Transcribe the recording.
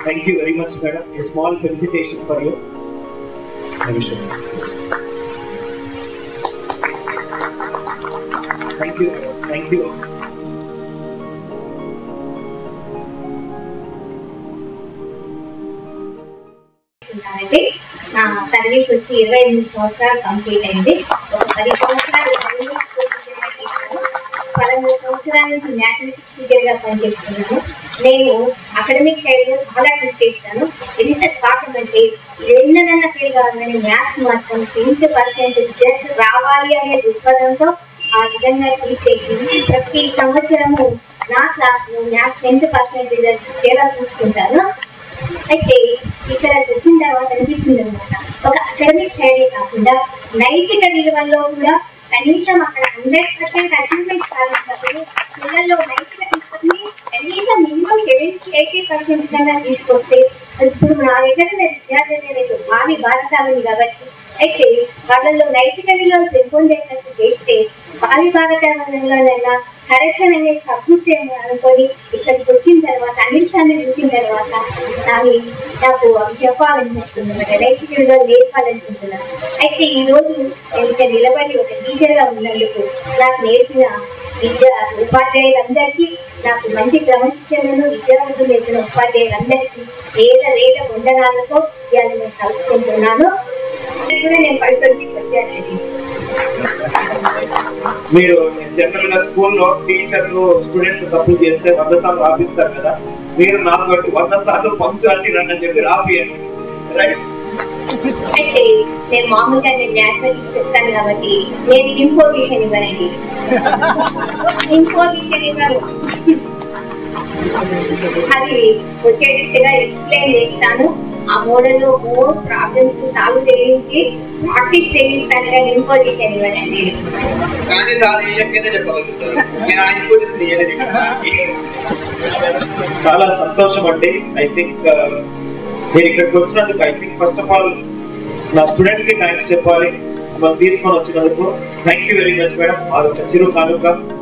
Thank you very much madam a small felicitation for you thank you thank you ఉన్నానండి నా service వచ్చి ఇరవై ఎనిమిది సంవత్సరాలు కంప్లీట్ అయింది ఒక పది సంవత్సరాలు సర్వీస్ టీచర్గా చేశాను పదమూడు సంవత్సరాల నుంచి మ్యాథమెటిక్స్ టీచర్గా పనిచేస్తున్నాను నేను అకాడమిక్ సైడ్ లో చాలా కృషి చేస్తాను ఎంత పాఠం అంటే ఎన్నదన్న ఫీల్ కావాలని మ్యాథ్స్ మాత్రం టెన్త్ పర్సెంట్ జస్ట్ రావాలి అనే దృక్పథంతో ఆ విధంగా టీచ్ చేసి ప్రతి సంవత్సరము నా క్లాస్ లో మ్యాథ్స్ టెన్త్ పర్సెంట్ రిజల్ట్ చాలా చూసుకుంటాను అయితే ఇక్కడికి వచ్చిన తర్వాత అనిపించింది అనమాట ఒక అకాడమిక్ సైడే కాకుండా నైతిక విలువల్లో కూడా కనీసం అక్కడ హండ్రెడ్ పర్సెంట్ అచీవ్మెంట్ సాధించినప్పుడు పిల్లల్లో నైతిక తీసుకొని కనీసం మినిమం సెవెంటీ ఎయిటీ పర్సెంట్ కన్నా తీసుకొస్తే ఇప్పుడు నా దగ్గర ఉన్న విద్యార్థులు రేపు భావి భారతావని కాబట్టి అయితే వాళ్ళలో నైతిక విలువలు పెంపొందేటట్టు చేస్తే భావి భారతావనంలోనైనా కరెక్షన్ అనేది తగ్గుతే అనుకొని ఇక్కడికి వచ్చిన తర్వాత అనిల్ సార్ని చూసిన తర్వాత నాకు నాకు అవి చెప్పాలనిపిస్తుంది అనమాట నైతిక విలువలు నేర్పాలనుకుంటున్నాను అయితే ఈ రోజు నేను ఇక్కడ నిలబడి ఒక టీచర్ గా ఉన్నందుకు నాకు నేర్పిన విద్య ఉపాధ్యాయులందరికీ నాకు మంచి క్రమశిక్షణను విద్యావంతులు నేర్పిన ఉపాధ్యాయులందరికీ వేల వేల వందనాలతో ఇవాళ నేను తలుచుకుంటున్నాను ఇది కూడా నేను పడుతుంది వచ్చానండి మీరు జనరల్ గా స్కూల్లో టీచర్లు స్టూడెంట్స్ తప్పులు చేస్తే వంద సార్లు రాపిస్తారు కదా మీరు నాకు బట్టి వంద సార్లు పంక్చువాలిటీ అని చెప్పి రాపియండి రైట్ అయితే నేను మామూలుగా నేను మ్యాథమెటిక్స్ చెప్తాను కాబట్టి నేను ఇంపోజిషన్ ఇవ్వనండి ఇంపోజిషన్ ఇవ్వను అది వచ్చేటట్టుగా ఎక్స్ప్లెయిన్ చేస్తాను ఆ మోడల్ లో మోర్ ప్రాబ్లమ్స్ సాల్వ్ చేయించి ప్రాక్టీస్ చేయిస్తాను కానీ ఇంపోజిషన్ ఇవ్వనండి కానీ సార్ ఈ లెక్కనే చెప్పగలుగుతారు నేను ఆయన పోలీసులు ఇయ్యలేదు ఇక్కడ. చాలా సంతోషం అండి ఐ థింక్ మీరు ఇక్కడికి వచ్చినందుకు I think first of all నా స్టూడెంట్స్ కి థ్యాంక్స్ చెప్పాలి మనం తీసుకొని వచ్చినందుకు thank you very much madam ఆ చిరు కానుక